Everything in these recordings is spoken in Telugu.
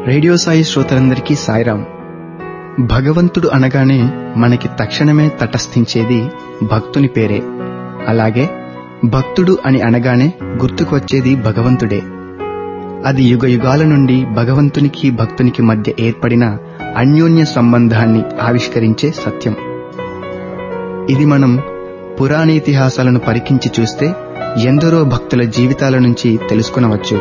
రేడియో సాయి శ్రోతలందరికీ సాయిరాం భగవంతుడు అనగానే మనకి తక్షణమే తటస్థించేది భక్తుని పేరే అలాగే భక్తుడు అని అనగానే గుర్తుకు వచ్చేది భగవంతుడే అది యుగ యుగాల నుండి భగవంతునికి భక్తునికి మధ్య ఏర్పడిన అన్యోన్య సంబంధాన్ని ఆవిష్కరించే సత్యం ఇది మనం పురాణేతిహాసాలను పరికించి చూస్తే ఎందరో భక్తుల జీవితాల నుంచి తెలుసుకునవచ్చు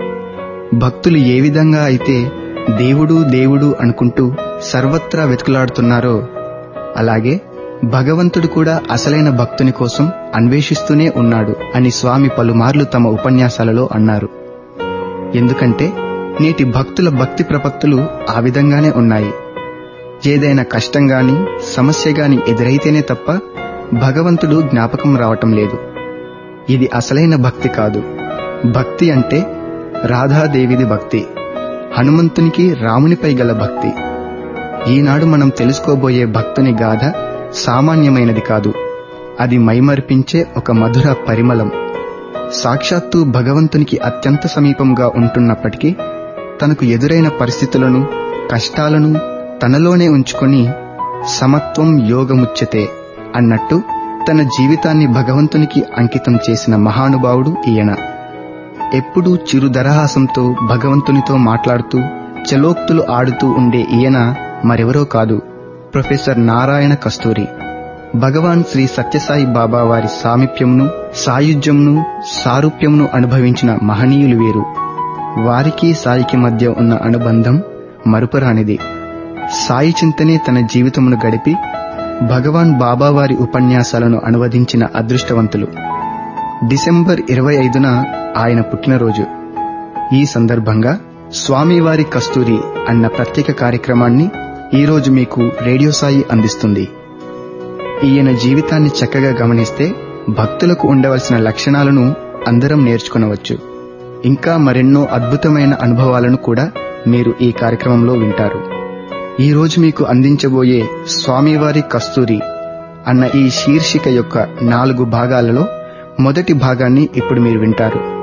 భక్తులు ఏ విధంగా అయితే దేవుడు దేవుడు అనుకుంటూ సర్వత్రా వెతుకులాడుతున్నారో అలాగే భగవంతుడు కూడా అసలైన భక్తుని కోసం అన్వేషిస్తూనే ఉన్నాడు అని స్వామి పలుమార్లు తమ ఉపన్యాసాలలో అన్నారు ఎందుకంటే నేటి భక్తుల భక్తి ప్రపత్తులు ఆ విధంగానే ఉన్నాయి ఏదైనా కష్టం గాని సమస్య గాని ఎదురైతేనే తప్ప భగవంతుడు జ్ఞాపకం రావటం లేదు ఇది అసలైన భక్తి కాదు భక్తి అంటే రాధాదేవిది భక్తి హనుమంతునికి రామునిపై గల భక్తి ఈనాడు మనం తెలుసుకోబోయే భక్తుని గాథ సామాన్యమైనది కాదు అది మైమర్పించే ఒక మధుర పరిమళం సాక్షాత్తు భగవంతునికి అత్యంత సమీపంగా ఉంటున్నప్పటికీ తనకు ఎదురైన పరిస్థితులను కష్టాలను తనలోనే ఉంచుకొని సమత్వం యోగముచ్యతే అన్నట్టు తన జీవితాన్ని భగవంతునికి అంకితం చేసిన మహానుభావుడు ఈయన ఎప్పుడూ చిరుదరహాసంతో భగవంతునితో మాట్లాడుతూ చలోక్తులు ఆడుతూ ఉండే ఈయన మరెవరో కాదు ప్రొఫెసర్ నారాయణ కస్తూరి భగవాన్ శ్రీ సత్యసాయి బాబా వారి సామీప్యంను సాయుధ్యంను సారూప్యంను అనుభవించిన మహనీయులు వీరు వారికి సాయికి మధ్య ఉన్న అనుబంధం మరుపురానిది సాయి చింతనే తన జీవితమును గడిపి భగవాన్ బాబావారి ఉపన్యాసాలను అనువదించిన అదృష్టవంతులు డిసెంబర్ ఇరవై ఐదున ఆయన పుట్టినరోజు ఈ సందర్భంగా స్వామివారి కస్తూరి అన్న ప్రత్యేక కార్యక్రమాన్ని ఈరోజు మీకు రేడియో సాయి అందిస్తుంది ఈయన జీవితాన్ని చక్కగా గమనిస్తే భక్తులకు ఉండవలసిన లక్షణాలను అందరం నేర్చుకునవచ్చు ఇంకా మరెన్నో అద్భుతమైన అనుభవాలను కూడా మీరు ఈ కార్యక్రమంలో వింటారు ఈ రోజు మీకు అందించబోయే స్వామివారి కస్తూరి అన్న ఈ శీర్షిక యొక్క నాలుగు భాగాలలో మొదటి భాగాన్ని ఇప్పుడు మీరు వింటారు